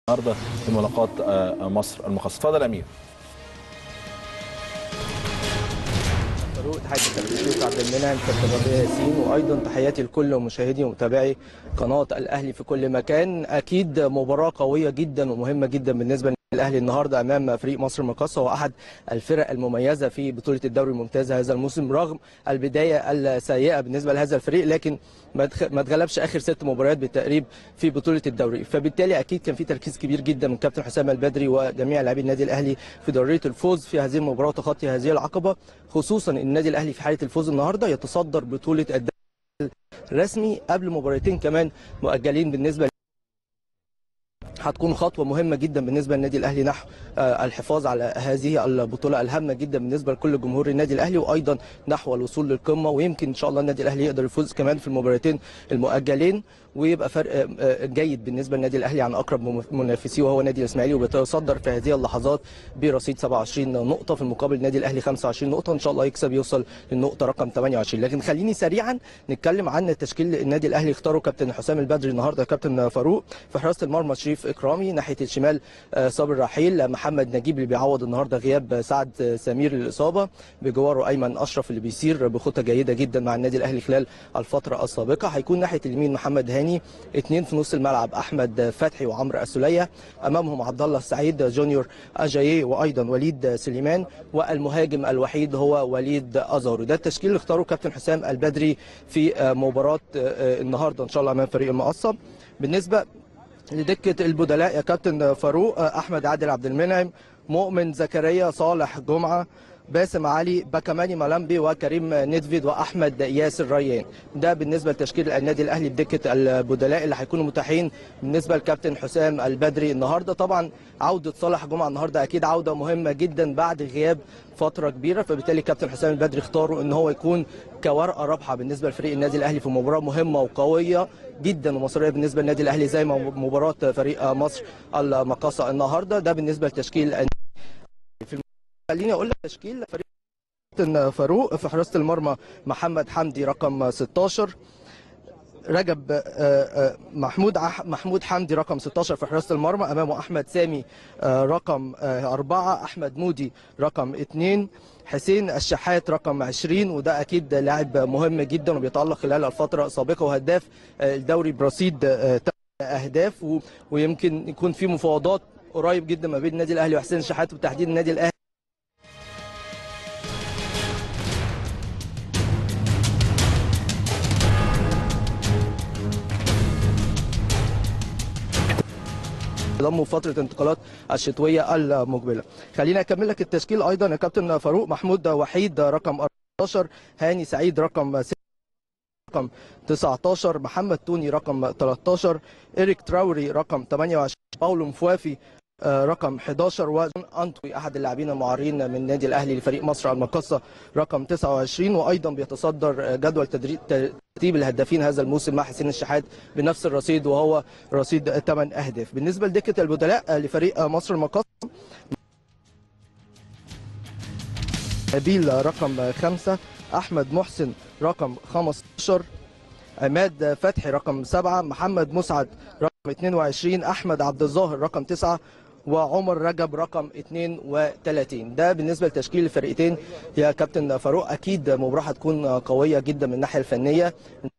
النهارده في ملاقات آه، مصر المخصصه اتفضل يا امير فاروق تحياتي لكابتن شريف عبد المنعم كابتن ربيع ياسين وايضا تحياتي لكل مشاهدي ومتابعي قناه الاهلي في كل مكان اكيد مباراه قويه جدا ومهمه جدا بالنسبه للاهلي النهارده امام فريق مصر المقاصه هو احد الفرق المميزه في بطوله الدوري الممتاز هذا الموسم رغم البدايه السيئه بالنسبه لهذا الفريق لكن ما تخ- ما اتغلبش اخر ست مباريات بالتقريب في بطوله الدوري فبالتالي اكيد كان في تركيز كبير جدا من كابتن حسام البدري وجميع لاعبي النادي الاهلي في دوريه الفوز في هذه المباراه وتخطي هذه العقبه خصوصا ان النادي الاهلي في حاله الفوز النهارده يتصدر بطوله الدوري الرسمي قبل مباراتين كمان مؤجلين بالنسبه هتكون خطوه مهمه جدا بالنسبه للنادي الاهلي نحو آه، الحفاظ على هذه البطوله الهامه جدا بالنسبه لكل جمهور النادي الاهلي وايضا نحو الوصول للقمه ويمكن ان شاء الله النادي الاهلي يقدر يفوز كمان في المباراتين المؤجلين ويبقى فرق آه، آه، جيد بالنسبه للنادي الاهلي عن اقرب مم- منافسيه وهو نادي الاسماعيلي وبيتصدر في هذه اللحظات برصيد 27 نقطه في المقابل النادي الاهلي 25 نقطه ان شاء الله يكسب يوصل للنقطه رقم 28 لكن خليني سريعا نتكلم عن تشكيل النادي الاهلي اختاره كابتن حسام البدري النهارده كابتن فاروق في حراسه المرمى شريف اكرامي ناحيه الشمال آه، صابر رحيل محمد نجيب اللي بيعوض النهارده غياب سعد آه، سمير للاصابه بجواره ايمن اشرف اللي بيسير بخطى جيده جدا مع النادي الاهلي خلال الفتره السابقه هيكون ناحيه اليمين محمد هاني اثنين في نص الملعب احمد فتحي وعمرو السوليه امامهم عبد الله السعيد جونيور اجاييه وايضا وليد سليمان والمهاجم الوحيد هو وليد ازارو ده التشكيل اللي اختاره كابتن حسام البدري في آه، مباراه آه، النهارده ان شاء الله امام فريق المقصه بالنسبه لدكه البدلاء يا كابتن فاروق آه، احمد عادل عبد المنعم مؤمن زكريا صالح جمعه باسم علي باكاماني مالامبي وكريم ندفيد واحمد ياسر ريان ده بالنسبه لتشكيل النادي الاهلي بدكه البدلاء اللي هيكونوا متاحين بالنسبه للكابتن حسام البدري النهارده طبعا عوده صالح جمعه النهارده اكيد عوده مهمه جدا بعد غياب فتره كبيره فبالتالي كابتن حسام البدري اختاره ان هو يكون كورقه رابحه بالنسبه لفريق النادي الاهلي في مباراه مهمه وقويه جدا ومصريه بالنسبه للنادي الاهلي زي ما مباراه فريق مصر المقاصه النهارده ده بالنسبه لتشكيل في خليني اقول لك تشكيل فريق كابتن فاروق في حراسه المرمى محمد حمدي رقم 16 رجب آه، آه، محمود عح- محمود حمدي رقم 16 في حراسه المرمى امامه احمد سامي آه، رقم 4 احمد مودي رقم 2 حسين الشحات رقم 20 وده اكيد لاعب مهم جدا وبيتالق خلال الفتره السابقه وهداف آه، الدوري برصيد آه، اهداف و- ويمكن يكون في مفاوضات قريب جدا ما بين النادي الاهلي وحسين الشحات وبتحديد النادي الاهلي ضموا فترة انتقالات الشتوية المقبلة خلينا أكمل لك التشكيل أيضا يا كابتن فاروق محمود وحيد رقم 14 هاني سعيد رقم 6 رقم 19 محمد توني رقم 13 إريك تراوري رقم 28 باولو مفوافي آه، رقم 11 وجون انطوي احد اللاعبين المعارين من النادي الاهلي لفريق مصر المقاصه رقم 29 وايضا بيتصدر آه، جدول تدريب ترتيب الهدافين هذا الموسم مع حسين الشحات بنفس الرصيد وهو رصيد 8 اهداف بالنسبه لدكه البدلاء آه، لفريق آه، مصر المقاصه نبيل رقم 5 احمد محسن رقم 15 عماد فتحي رقم 7 محمد مسعد رقم 22 احمد عبد الظاهر رقم 9 وعمر رجب رقم 32 ده بالنسبه لتشكيل الفرقتين يا كابتن فاروق اكيد مباراه هتكون قويه جدا من الناحيه الفنيه